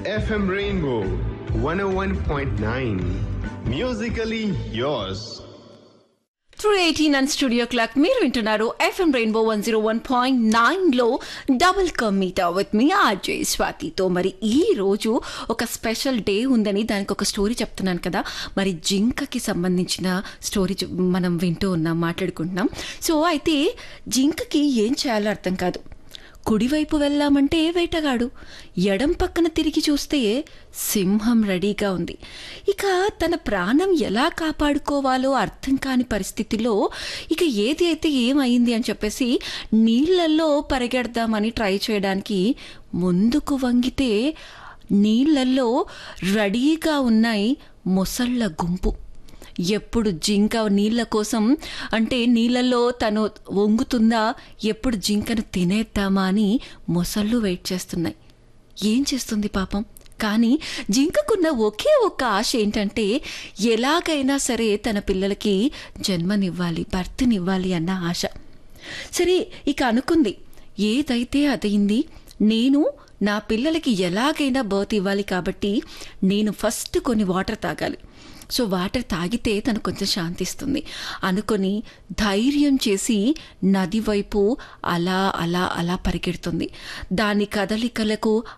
FM Rainbow 101.9. Musically yours. Through eighteen and studio clock మీరు వింటున్నారు FM rainbow one zero one point నైన్లో double కమ్మీటా with మీ RJ స్వాతితో మరి ఈ రోజు ఒక స్పెషల్ డే ఉందని దానికి ఒక స్టోరీ చెప్తున్నాను కదా మరి జింకకి సంబంధించిన స్టోరీ చెప్- మనం వింటూ ఉన్నాం మాట్లాడుకుంటున్నాం సో అయితే జింకకి ఏం చేయాలో అర్థం కాదు కుడివైపు వెళ్ళామంటే వేటగాడు ఎడం పక్కన తిరిగి చూస్తే సింహం రెడీగా ఉంది ఇక తన ప్రాణం ఎలా కాపాడుకోవాలో అర్థం కాని పరిస్థితిలో ఇక ఏది అయితే ఏమైంది అని చెప్పేసి నీళ్ళల్లో పరిగెడదామని ట్రై చేయడానికి ముందుకు వంగితే నీళ్ళల్లో రెడీగా ఉన్నాయి మొసళ్ళ గుంపు ఎప్పుడు జింక నీళ్ళ కోసం అంటే నీళ్ళల్లో తను వంగుతుందా ఎప్పుడు జింకను తినేద్దామా అని మొసళ్ళు వెయిట్ చేస్తున్నాయి ఏం చేస్తుంది పాపం కానీ జింకకున్న ఒకే ఒక్క ఆశ ఏంటంటే ఎలాగైనా సరే తన పిల్లలకి జన్మనివ్వాలి భర్తనివ్వాలి అన్న ఆశ సరే ఇక అనుకుంది ఏదైతే అదయింది నేను నా పిల్లలకి ఎలాగైనా బర్త్ ఇవ్వాలి కాబట్టి నేను ఫస్ట్ కొన్ని వాటర్ తాగాలి సో వాటర్ తాగితే తను కొంచెం శాంతిస్తుంది అనుకొని ధైర్యం చేసి నది వైపు అలా అలా అలా పరిగెడుతుంది దాని కదలికలకు